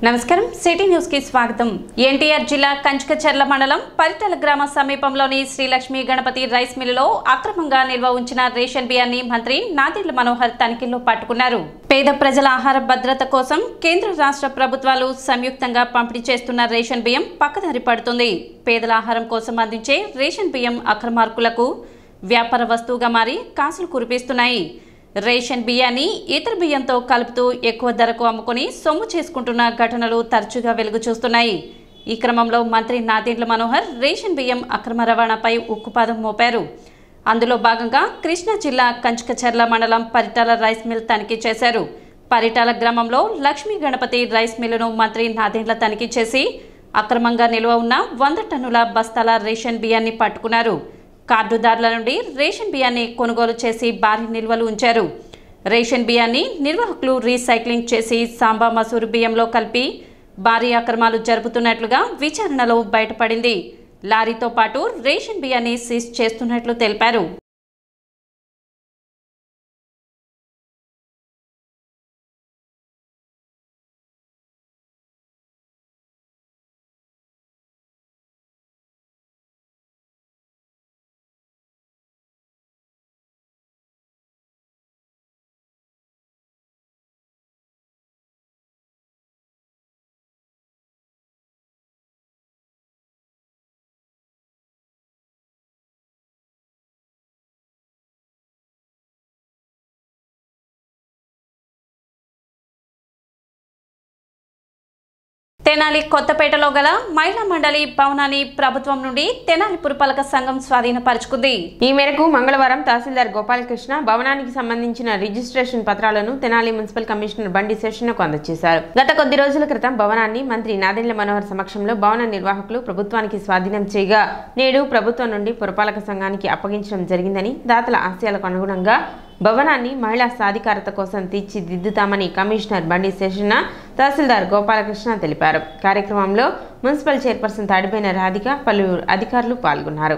నమస్కారం city news కి స్వాగతం ఎన్టీఆర్ జిల్లా కంచుకచర్ల మండలం పరిటల గ్రామ సమీపంలోని శ్రీ లక్ష్మీ గణపతి రైస్ మిల్లులో అక్రమంగా నిల్వ ఉంచిన రేషన్ బియ్యాన్ని మంత్రి నాదెండ్ల మనోహర్ తనిఖీల్లో పట్టుకున్నారు పేద ప్రజల ఆహార భద్రత కోసం కేంద్ర రాష్ట్ర ప్రభుత్వాలు సంయుక్తంగా పంపిణీ చేస్తున్న రేషన్ బియ్యం పక్కదారి పడుతుంది పేదల ఆహారం కోసం అందించే రేషన్ బియ్యం అక్రమార్కులకు వ్యాపార వస్తువుగా మారి కాసులు కురిపిస్తున్నాయి రేషన్ బియ్యాన్ని ఇతర బియ్యంతో కలుపుతూ ఎక్కువ ధరకు అమ్ముకొని సొమ్ము చేసుకుంటున్న ఘటనలు తరచుగా వెలుగు చూస్తున్నాయి ఈ క్రమంలో మంత్రి నాదెండ్ల మనోహర్ రేషన్ బియ్యం అక్రమ రవాణాపై ఉక్కుపాదం మోపారు అందులో భాగంగా కృష్ణా జిల్లా కంచుకచర్ల మండలం పరిటాల రైస్ మిల్ తనిఖీ చేశారు పరిటాల గ్రామంలో లక్ష్మీ గణపతి రైస్ మిల్లును మంత్రి నాదెండ్ల తనిఖీ చేసి అక్రమంగా నిల్వ ఉన్న వంద టన్నుల బస్తాల రేషన్ బియ్యాన్ని పట్టుకున్నారు కార్డుదారుల నుండి రేషన్ బియ్యాన్ని కొనుగోలు చేసి భారీ నిల్వలు ఉంచారు రేషన్ బియ్యాన్ని నిర్వాహకులు రీసైక్లింగ్ చేసి సాంబా మసూరు బియ్యంలో కలిపి భారీ అక్రమాలు జరుపుతున్నట్లుగా విచారణలో బయటపడింది లారీతో పాటు రేషన్ బియ్యాన్ని సీజ్ చేస్తున్నట్లు తెలిపారు తెనాలి కొత్తపేటలో గల మహిళా మండలి భవనాన్ని ప్రభుత్వం నుండి తెనాలి పురపాలక సంఘం స్వాధీనపరుచుకుంది ఈ మేరకు మంగళవారం తహసీల్దార్ గోపాలకృష్ణ భవనానికి సంబంధించిన రిజిస్ట్రేషన్ పత్రాలను తెనాలి మున్సిపల్ కమిషనర్ బండి శేషన్నకు అందజేశారు గత కొద్ది రోజుల క్రితం భవనాన్ని మంత్రి నాదెండ్ల మనోహర్ సమక్షంలో భవన నిర్వాహకులు ప్రభుత్వానికి స్వాధీనం చేయగా నేడు ప్రభుత్వం నుండి పురపాలక సంఘానికి అప్పగించడం జరిగిందని దాతల ఆశయాలకు అనుగుణంగా భవనాన్ని మహిళా సాధికారత కోసం తీర్చిదిద్దుతామని కమిషనర్ బండి శేషన్న తహసీల్దార్ గోపాలకృష్ణ తెలిపారు కార్యక్రమంలో మున్సిపల్ చైర్పర్సన్ తాడిపోయిన రాధిక పలువురు అధికారులు పాల్గొన్నారు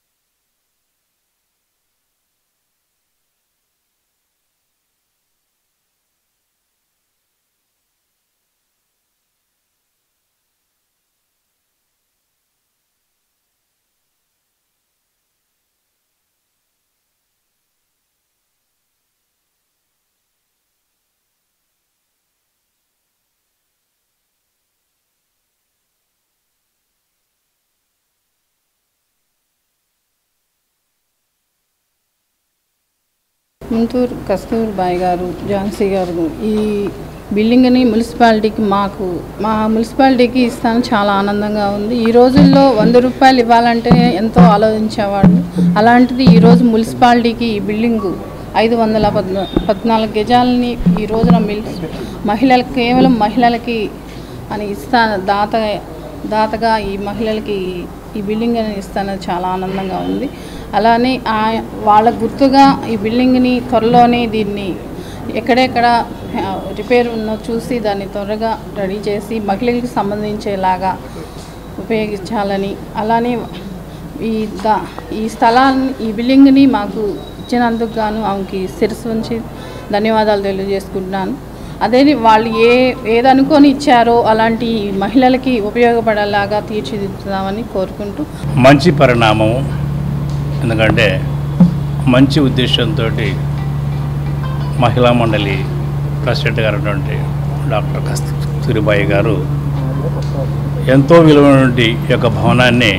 ముంతూరు కస్తూర్ బాయ్ గారు ఝాన్సీ గారు ఈ బిల్డింగ్ని మున్సిపాలిటీకి మాకు మా మున్సిపాలిటీకి ఇస్తాను చాలా ఆనందంగా ఉంది ఈ రోజుల్లో వంద రూపాయలు ఇవ్వాలంటే ఎంతో ఆలోచించేవాడు అలాంటిది ఈరోజు మున్సిపాలిటీకి ఈ బిల్డింగు ఐదు వందల పద్నా పద్నాలుగు గజాలని ఈ రోజున మిల్ మహిళలకు కేవలం మహిళలకి అని ఇస్తా దాత దాతగా ఈ మహిళలకి ఈ బిల్డింగ్ అని ఇస్తాను చాలా ఆనందంగా ఉంది అలానే ఆ వాళ్ళ గుర్తుగా ఈ బిల్డింగ్ని త్వరలోనే దీన్ని ఎక్కడెక్కడ ఆ, రిపేర్ ఉన్నో చూసి దాన్ని త్వరగా రెడీ చేసి మహిళలకు సంబంధించేలాగా ఉపయోగించాలని అలానే ఈ దా ఈ స్థలాన్ని ఈ బిల్డింగ్ని మాకు ఇచ్చినందుకు గాను ఆమెకి శిరస్సు ఉంచి ధన్యవాదాలు తెలియజేసుకుంటున్నాను అదే వాళ్ళు ఏ ఏదనుకొని ఇచ్చారో అలాంటి మహిళలకి ఉపయోగపడేలాగా తీర్చిదిద్దుతామని కోరుకుంటూ మంచి పరిణామము ఎందుకంటే మంచి ఉద్దేశంతో మహిళా మండలి ప్రెసిడెంట్ గారు ఉన్నటువంటి డాక్టర్ కస్తూరిబాయి గారు ఎంతో విలువైనటువంటి ఈ యొక్క భవనాన్ని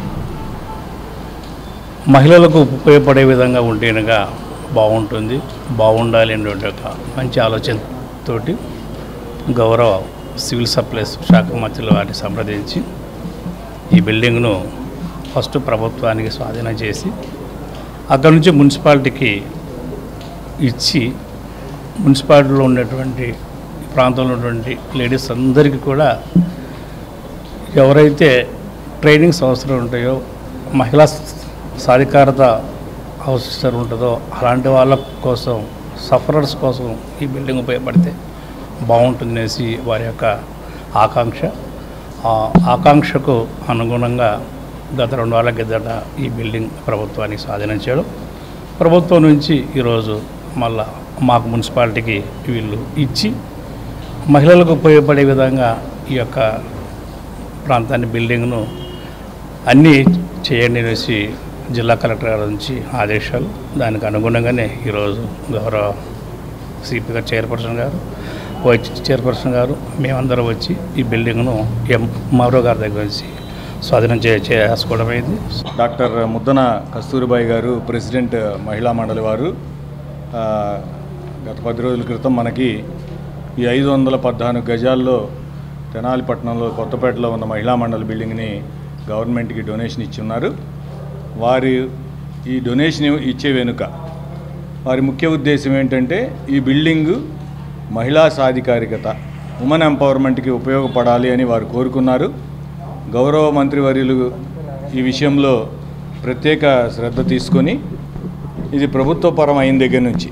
మహిళలకు ఉపయోగపడే విధంగా ఉంటేనగా బాగుంటుంది బాగుండాలి అనేటువంటి ఒక మంచి ఆలోచనతోటి గౌరవ సివిల్ సప్లైస్ శాఖ మంత్రులు వారిని సంప్రదించి ఈ బిల్డింగ్ను ఫస్ట్ ప్రభుత్వానికి స్వాధీనం చేసి అక్కడ నుంచి మున్సిపాలిటీకి ఇచ్చి మున్సిపాలిటీలో ఉన్నటువంటి ప్రాంతంలో ఉన్నటువంటి లేడీస్ అందరికీ కూడా ఎవరైతే ట్రైనింగ్స్ అవసరం ఉంటాయో మహిళా సాధికారత అవసరం ఉంటుందో అలాంటి వాళ్ళ కోసం సఫరర్స్ కోసం ఈ బిల్డింగ్ ఉపయోగపడితే బాగుంటుందనేసి వారి యొక్క ఆకాంక్ష ఆ ఆకాంక్షకు అనుగుణంగా గత రెండు వారాల కిందట ఈ బిల్డింగ్ ప్రభుత్వానికి స్వాధీనం చేయడం ప్రభుత్వం నుంచి ఈరోజు మళ్ళా మాకు మున్సిపాలిటీకి వీళ్ళు ఇచ్చి మహిళలకు ఉపయోగపడే విధంగా ఈ యొక్క ప్రాంతాన్ని బిల్డింగ్ను అన్నీ చేయండి అనేసి జిల్లా కలెక్టర్ గారి నుంచి ఆదేశాలు దానికి అనుగుణంగానే ఈరోజు గౌరవ సిపి గారు చైర్పర్సన్ గారు వైస్ చైర్పర్సన్ గారు మేమందరం వచ్చి ఈ బిల్డింగ్ను ఎం మరో గారి దగ్గర నుంచి స్వాధీనం చే చేసుకోవడం అయింది డాక్టర్ ముద్దన కస్తూరిబాయి గారు ప్రెసిడెంట్ మహిళా మండలి వారు ఆ, గత పది రోజుల క్రితం మనకి ఈ ఐదు వందల పద్నాలుగు గజాల్లో తెనాలి పట్టణంలో కొత్తపేటలో ఉన్న మహిళా మండలి బిల్డింగ్ని గవర్నమెంట్కి డొనేషన్ ఇచ్చి ఉన్నారు వారి ఈ డొనేషన్ ఇచ్చే వెనుక వారి ముఖ్య ఉద్దేశం ఏంటంటే ఈ బిల్డింగు మహిళా సాధికారికత ఉమెన్ ఎంపవర్మెంట్కి ఉపయోగపడాలి అని వారు కోరుకున్నారు గౌరవ మంత్రివర్యులు ఈ విషయంలో ప్రత్యేక శ్రద్ధ తీసుకొని ఇది ప్రభుత్వపరం అయిన దగ్గర నుంచి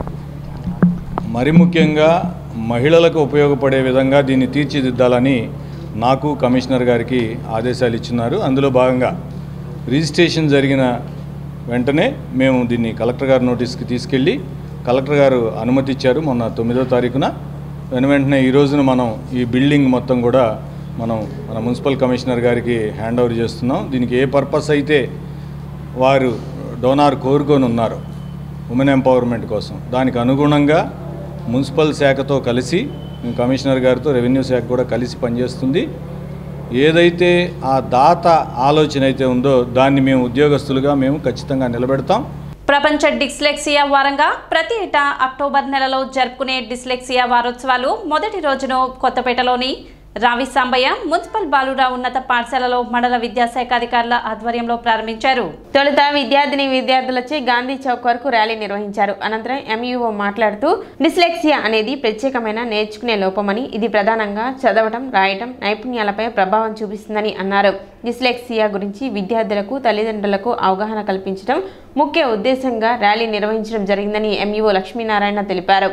మరి ముఖ్యంగా మహిళలకు ఉపయోగపడే విధంగా దీన్ని తీర్చిదిద్దాలని నాకు కమిషనర్ గారికి ఆదేశాలు ఇచ్చినారు అందులో భాగంగా రిజిస్ట్రేషన్ జరిగిన వెంటనే మేము దీన్ని కలెక్టర్ గారి నోటీస్కి తీసుకెళ్ళి కలెక్టర్ గారు అనుమతి ఇచ్చారు మొన్న తొమ్మిదో తారీఖున వెను వెంటనే ఈ రోజున మనం ఈ బిల్డింగ్ మొత్తం కూడా మనం మన మున్సిపల్ కమిషనర్ గారికి హ్యాండ్ ఓవర్ చేస్తున్నాం దీనికి ఏ పర్పస్ అయితే వారు డోనార్ కోరుకొని ఉన్నారు ఉమెన్ ఎంపవర్మెంట్ కోసం దానికి అనుగుణంగా మున్సిపల్ శాఖతో కలిసి మేము కమిషనర్ గారితో రెవెన్యూ శాఖ కూడా కలిసి పనిచేస్తుంది ఏదైతే ఆ దాత ఆలోచన అయితే ఉందో దాన్ని మేము ఉద్యోగస్తులుగా మేము ఖచ్చితంగా నిలబెడతాం ప్రపంచ డిస్లెక్సియా వారంగా ప్రతి ఏటా అక్టోబర్ నెలలో జరుపుకునే డిస్లెక్సియా వారోత్సవాలు మొదటి రోజును కొత్తపేటలోని రావి సాంబయ్య మున్సిపల్ బాలురా ఉన్నత పాఠశాలలో మండల విద్యాశాఖ అధికారుల ఆధ్వర్యంలో ప్రారంభించారు తొలుత విద్యార్థిని విద్యార్థులచే గాంధీ చౌక్ వరకు ర్యాలీ నిర్వహించారు అనంతరం ఎంఈఓ మాట్లాడుతూ డిస్లెక్సియా అనేది ప్రత్యేకమైన నేర్చుకునే లోపమని ఇది ప్రధానంగా చదవటం రాయటం నైపుణ్యాలపై ప్రభావం చూపిస్తుందని అన్నారు డిస్లెక్సియా గురించి విద్యార్థులకు తల్లిదండ్రులకు అవగాహన కల్పించడం ముఖ్య ఉద్దేశంగా ర్యాలీ నిర్వహించడం జరిగిందని ఎంఈఓ లక్ష్మీనారాయణ తెలిపారు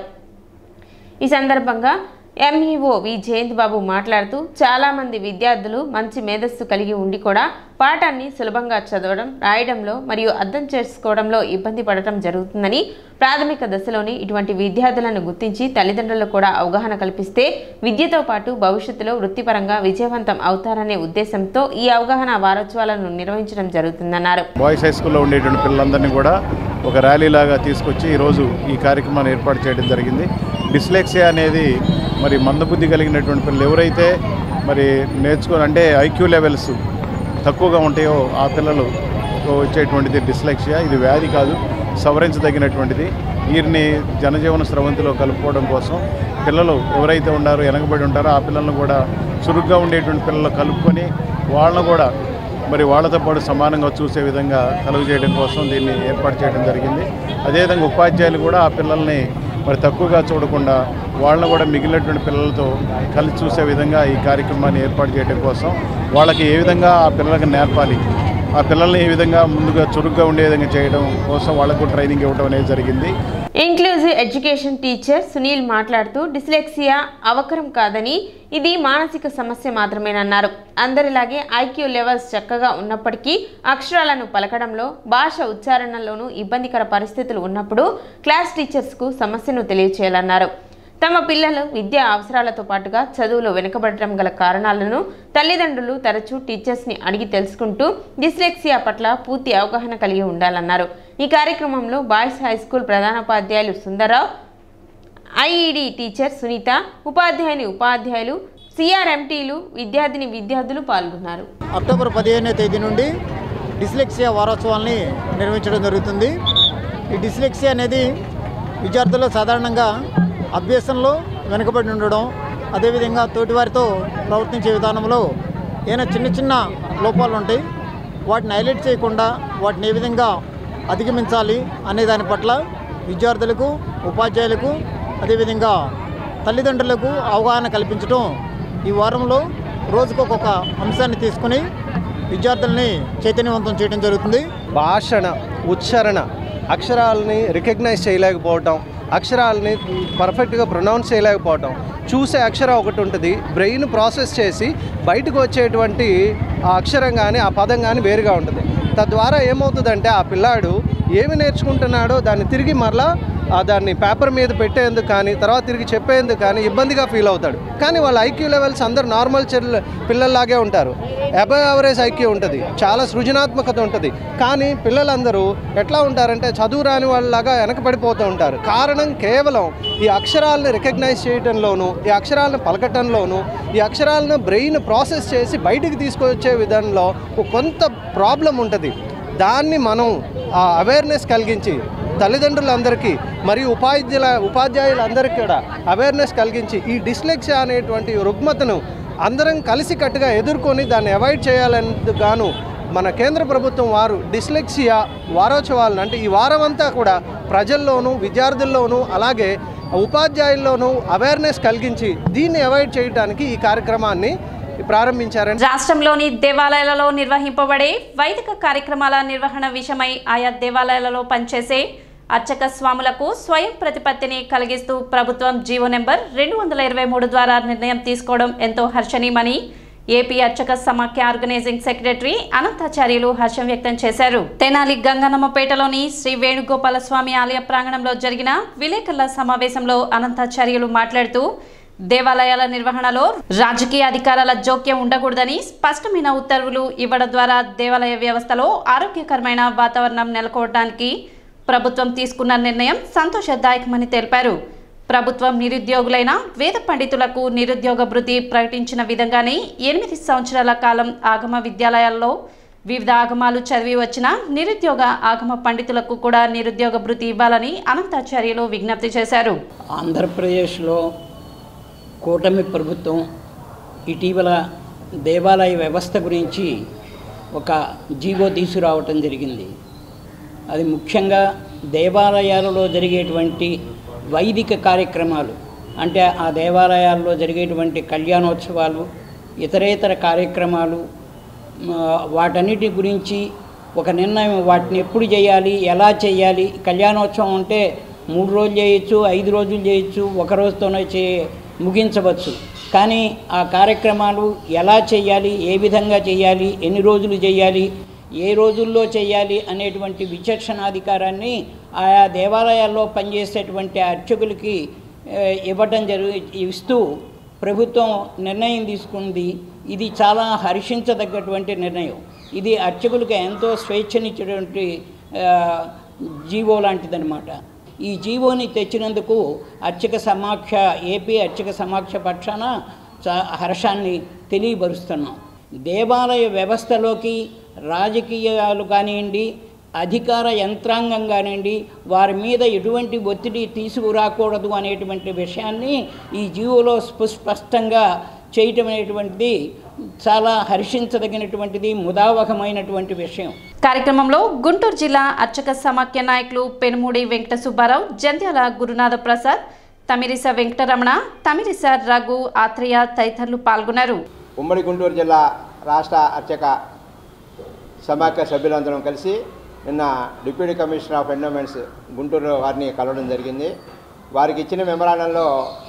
ఈ సందర్భంగా ఎంఈఓ వి జయంత్ బాబు మాట్లాడుతూ చాలామంది విద్యార్థులు మంచి మేధస్సు కలిగి ఉండి కూడా పాఠాన్ని సులభంగా చదవడం రాయడంలో మరియు అర్థం చేసుకోవడంలో ఇబ్బంది పడటం జరుగుతుందని ప్రాథమిక దశలోనే ఇటువంటి విద్యార్థులను గుర్తించి తల్లిదండ్రులు కూడా అవగాహన కల్పిస్తే విద్యతో పాటు భవిష్యత్తులో వృత్తిపరంగా విజయవంతం అవుతారనే ఉద్దేశంతో ఈ అవగాహన వారోత్సవాలను నిర్వహించడం జరుగుతుందన్నారు బాయ్స్ హై స్కూల్లో ఉండేటువంటి పిల్లలందరినీ కూడా ఒక ర్యాలీ లాగా తీసుకొచ్చి ఈరోజు ఈ కార్యక్రమాన్ని ఏర్పాటు చేయడం జరిగింది డిస్లెక్సియా అనేది మరి మందబుద్ధి కలిగినటువంటి పిల్లలు ఎవరైతే మరి నేర్చుకొని అంటే ఐక్యూ లెవెల్స్ తక్కువగా ఉంటాయో ఆ పిల్లలు వచ్చేటువంటిది డిస్లెక్సియా ఇది వ్యాధి కాదు సవరించదగినటువంటిది వీరిని జనజీవన స్రవంతిలో కలుపుకోవడం కోసం పిల్లలు ఎవరైతే ఉన్నారో వెనకబడి ఉంటారో ఆ పిల్లలను కూడా చురుగ్గా ఉండేటువంటి పిల్లలు కలుపుకొని వాళ్ళను కూడా మరి వాళ్ళతో పాటు సమానంగా చూసే విధంగా కలుగు చేయడం కోసం దీన్ని ఏర్పాటు చేయడం జరిగింది అదేవిధంగా ఉపాధ్యాయులు కూడా ఆ పిల్లల్ని మరి తక్కువగా చూడకుండా వాళ్ళని కూడా మిగిలినటువంటి పిల్లలతో కలిసి చూసే విధంగా ఈ కార్యక్రమాన్ని ఏర్పాటు చేయడం కోసం వాళ్ళకి ఏ విధంగా ఆ పిల్లలకు నేర్పాలి ఆ పిల్లల్ని ఏ విధంగా ముందుగా చురుగ్గా ఉండే విధంగా చేయడం కోసం వాళ్ళకు ట్రైనింగ్ ఇవ్వడం అనేది జరిగింది ఇంక్లూజివ్ ఎడ్యుకేషన్ టీచర్ సునీల్ మాట్లాడుతూ డిస్లెక్సియా అవకరం కాదని ఇది మానసిక సమస్య మాత్రమేనన్నారు అందరిలాగే ఐక్యూ లెవెల్స్ చక్కగా ఉన్నప్పటికీ అక్షరాలను పలకడంలో భాష ఉచ్చారణలోనూ ఇబ్బందికర పరిస్థితులు ఉన్నప్పుడు క్లాస్ టీచర్స్కు సమస్యను తెలియచేయాలన్నారు తమ పిల్లలు విద్యా అవసరాలతో పాటుగా చదువులో వెనుకబడటం గల కారణాలను తల్లిదండ్రులు తరచూ టీచర్స్ని అడిగి తెలుసుకుంటూ డిస్లెక్సియా పట్ల పూర్తి అవగాహన కలిగి ఉండాలన్నారు ఈ కార్యక్రమంలో బాయ్స్ హై స్కూల్ ప్రధానోపాధ్యాయులు సుందరరావు ఐఈడి టీచర్ సునీత ఉపాధ్యాయుని ఉపాధ్యాయులు సిఆర్ఎంటీలు విద్యార్థిని విద్యార్థులు పాల్గొన్నారు అక్టోబర్ పదిహేనో తేదీ నుండి డిస్లెక్సియా వారోత్సవాల్ని నిర్వహించడం జరుగుతుంది ఈ డిస్లెక్సియా అనేది విద్యార్థులు సాధారణంగా అభ్యాసంలో వెనుకబడి ఉండడం అదేవిధంగా తోటివారితో ప్రవర్తించే విధానంలో ఏమైనా చిన్న చిన్న లోపాలు ఉంటాయి వాటిని హైలైట్ చేయకుండా వాటిని ఏ విధంగా అధిగమించాలి అనే దాని పట్ల విద్యార్థులకు ఉపాధ్యాయులకు అదేవిధంగా తల్లిదండ్రులకు అవగాహన కల్పించడం ఈ వారంలో రోజుకు ఒక్కొక్క అంశాన్ని తీసుకుని విద్యార్థుల్ని చైతన్యవంతం చేయడం జరుగుతుంది భాషణ ఉచ్చారణ అక్షరాలని రికగ్నైజ్ చేయలేకపోవటం అక్షరాలని పర్ఫెక్ట్గా ప్రొనౌన్స్ చేయలేకపోవటం చూసే అక్షరం ఒకటి ఉంటుంది బ్రెయిన్ ప్రాసెస్ చేసి బయటకు వచ్చేటువంటి ఆ అక్షరం కానీ ఆ పదం కానీ వేరుగా ఉంటుంది తద్వారా ఏమవుతుందంటే ఆ పిల్లాడు ఏమి నేర్చుకుంటున్నాడో దాన్ని తిరిగి మరలా ఆ దాన్ని పేపర్ మీద పెట్టేందుకు కానీ తర్వాత తిరిగి చెప్పేందుకు కానీ ఇబ్బందిగా ఫీల్ అవుతాడు కానీ వాళ్ళ ఐక్యూ లెవెల్స్ అందరు నార్మల్ చెల్ల పిల్లల్లాగే ఉంటారు అబవ్ యావరేజ్ ఐక్యూ ఉంటుంది చాలా సృజనాత్మకత ఉంటుంది కానీ పిల్లలందరూ ఎట్లా ఉంటారంటే చదువు రాని వాళ్ళలాగా వెనకబడిపోతూ ఉంటారు కారణం కేవలం ఈ అక్షరాలను రికగ్నైజ్ చేయడంలోనూ ఈ అక్షరాలను పలకటంలోనూ ఈ అక్షరాలను బ్రెయిన్ ప్రాసెస్ చేసి బయటికి తీసుకొచ్చే విధానంలో ఒక కొంత ప్రాబ్లం ఉంటుంది దాన్ని మనం ఆ అవేర్నెస్ కలిగించి తల్లిదండ్రులందరికీ మరియు ఉపాధ్యాయుల ఉపాధ్యాయులందరికీ కూడా అవేర్నెస్ కలిగించి ఈ డిస్లెక్సియా అనేటువంటి రుగ్మతను అందరం కలిసికట్టుగా ఎదుర్కొని దాన్ని అవాయిడ్ చేయాలని గాను మన కేంద్ర ప్రభుత్వం వారు డిస్లెక్సియా వారోత్సవాలను అంటే ఈ వారం అంతా కూడా ప్రజల్లోనూ విద్యార్థుల్లోనూ అలాగే ఉపాధ్యాయుల్లోనూ అవేర్నెస్ కలిగించి దీన్ని అవాయిడ్ చేయడానికి ఈ కార్యక్రమాన్ని ప్రారంభించారని రాష్ట్రంలోని దేవాలయాలలో నిర్వహింపబడే వైదిక కార్యక్రమాల నిర్వహణ విషయమై ఆయా దేవాలయాలలో పనిచేసే అర్చక స్వాములకు స్వయం ప్రతిపత్తిని కలిగిస్తూ ప్రభుత్వం జీవో నెంబర్ రెండు వందల ఇరవై మూడు ద్వారా నిర్ణయం తీసుకోవడం ఎంతో హర్షణీయమని ఏపీ అర్చక సమాఖ్య ఆర్గనైజింగ్ సెక్రటరీ అనంతాచార్యులు హర్షం వ్యక్తం చేశారు తెనాలి గంగనమ్మపేటలోని శ్రీ వేణుగోపాల స్వామి ఆలయ ప్రాంగణంలో జరిగిన విలేకరుల సమావేశంలో అనంతాచార్యులు మాట్లాడుతూ దేవాలయాల నిర్వహణలో రాజకీయ అధికారాల జోక్యం ఉండకూడదని స్పష్టమైన ఉత్తర్వులు ఇవ్వడం ద్వారా దేవాలయ వ్యవస్థలో ఆరోగ్యకరమైన వాతావరణం నెలకొల్పడానికి ప్రభుత్వం తీసుకున్న నిర్ణయం సంతోషదాయకమని తెలిపారు ప్రభుత్వం నిరుద్యోగులైన వేద పండితులకు నిరుద్యోగ భృతి ప్రకటించిన విధంగానే ఎనిమిది సంవత్సరాల కాలం ఆగమ విద్యాలయాల్లో వివిధ ఆగమాలు చదివి వచ్చిన నిరుద్యోగ ఆగమ పండితులకు కూడా నిరుద్యోగ భృతి ఇవ్వాలని అనంతాచార్యులు విజ్ఞప్తి చేశారు ఆంధ్రప్రదేశ్లో కూటమి ప్రభుత్వం ఇటీవల దేవాలయ వ్యవస్థ గురించి ఒక జీవో తీసుకురావటం జరిగింది అది ముఖ్యంగా దేవాలయాలలో జరిగేటువంటి వైదిక కార్యక్రమాలు అంటే ఆ దేవాలయాల్లో జరిగేటువంటి కళ్యాణోత్సవాలు ఇతరేతర కార్యక్రమాలు ఆ, వాటన్నిటి గురించి ఒక నిర్ణయం వాటిని ఎప్పుడు చేయాలి ఎలా చేయాలి కళ్యాణోత్సవం అంటే మూడు రోజులు చేయొచ్చు ఐదు రోజులు చేయొచ్చు ఒక రోజుతోనే చే ముగించవచ్చు కానీ ఆ కార్యక్రమాలు ఎలా చేయాలి ఏ విధంగా చేయాలి ఎన్ని రోజులు చేయాలి ఏ రోజుల్లో చేయాలి అనేటువంటి విచక్షణాధికారాన్ని ఆయా దేవాలయాల్లో పనిచేసేటువంటి అర్చకులకి ఏ, ఇవ్వటం జరుగు ఇస్తూ ప్రభుత్వం నిర్ణయం తీసుకుంది ఇది చాలా హర్షించదగ్గటువంటి నిర్ణయం ఇది అర్చకులకు ఎంతో స్వేచ్ఛనిచ్చేటువంటి ఆ, జీవో లాంటిదన్నమాట ఈ జీవోని తెచ్చినందుకు అర్చక సమాఖ్య ఏపీ అర్చక సమాఖ్య పక్షాన చా- హర్షాన్ని తెలియపరుస్తున్నాం దేవాలయ వ్యవస్థలోకి రాజకీయాలు కానివ్వండి అధికార యంత్రాంగం కానివ్వండి వారి మీద ఎటువంటి ఒత్తిడి తీసుకురాకూడదు అనేటువంటి విషయాన్ని ఈ జీవోలో స్పష్టంగా చేయటం అనేటువంటిది చాలా హర్షించదగినటువంటిది ముదావహమైనటువంటి విషయం కార్యక్రమంలో గుంటూరు జిల్లా అర్చక సమాఖ్య నాయకులు పెనుమూడి వెంకట సుబ్బారావు జంధ్యాల గురునాథ ప్రసాద్ తమిరిస వెంకటరమణ తమిరిస రఘు ఆత్రేయ తదితరులు పాల్గొన్నారు ఉమ్మడి గుంటూరు జిల్లా రాష్ట్ర అర్చక సమాఖ్య సభ్యులందరం కలిసి నిన్న deputy commissioner of endowments Guntur వారిని కలవడం జరిగింది వారికి ఇచ్చిన మెమరాండంలో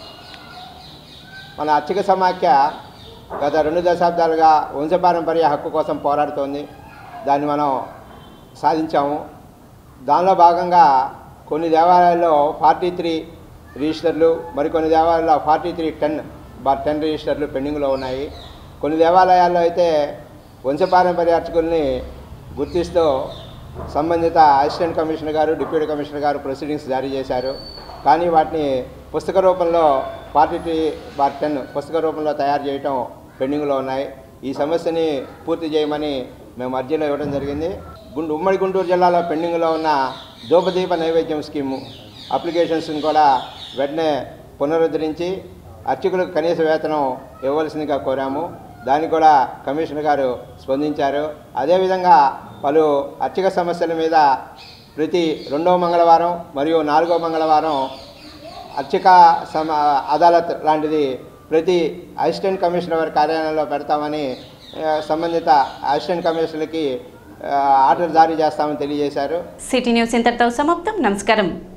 మన అర్చక సమాఖ్య గత రెండు దశాబ్దాలుగా వంశపారంపర్య హక్కు కోసం పోరాడుతోంది దాన్ని మనం సాధించాము దానిలో భాగంగా కొన్ని దేవాలయాల్లో ఫార్టీ త్రీ రిజిస్టర్లు మరికొన్ని దేవాలయాల్లో forty three ten bar ten రిజిస్టర్లు పెండింగ్లో ఉన్నాయి కొన్ని దేవాలయాల్లో అయితే వంశపారంపర్య అర్చకుల్ని గుర్తిస్తూ సంబంధిత అసిస్టెంట్ కమిషనర్ గారు డిప్యూటీ కమిషనర్ గారు ప్రొసీడింగ్స్ జారీ చేశారు కానీ వాటిని పుస్తక రూపంలో ఫార్టీ త్రీ బార్ టెన్ పుస్తక రూపంలో తయారు చేయటం పెండింగ్లో ఉన్నాయి ఈ సమస్యని పూర్తి చేయమని మేము అర్జీలో ఇవ్వడం జరిగింది గుండు ఉమ్మడి గుంటూరు జిల్లాలో పెండింగ్లో ఉన్న ధూపదీప నైవేద్యం స్కీము అప్లికేషన్స్ని కూడా వెంటనే పునరుద్ధరించి అర్చకులకు కనీస వేతనం ఇవ్వవలసిందిగా కోరాము దానికి కూడా కమిషనర్ గారు స్పందించారు అదేవిధంగా పలు అర్చక సమస్యల మీద ప్రతి రెండవ మంగళవారం మరియు నాలుగో మంగళవారం అర్చక సమ అదాలత్ లాంటిది ప్రతి అసిస్టెంట్ కమిషనర్ వారి కార్యాలయంలో పెడతామని ఆ, సంబంధిత అసిస్టెంట్ కమిషనర్కి ఆ, ఆర్డర్ జారీ చేస్తామని తెలియజేశారు సిటీ న్యూస్ ఇంతటితో సమాప్తం నమస్కారం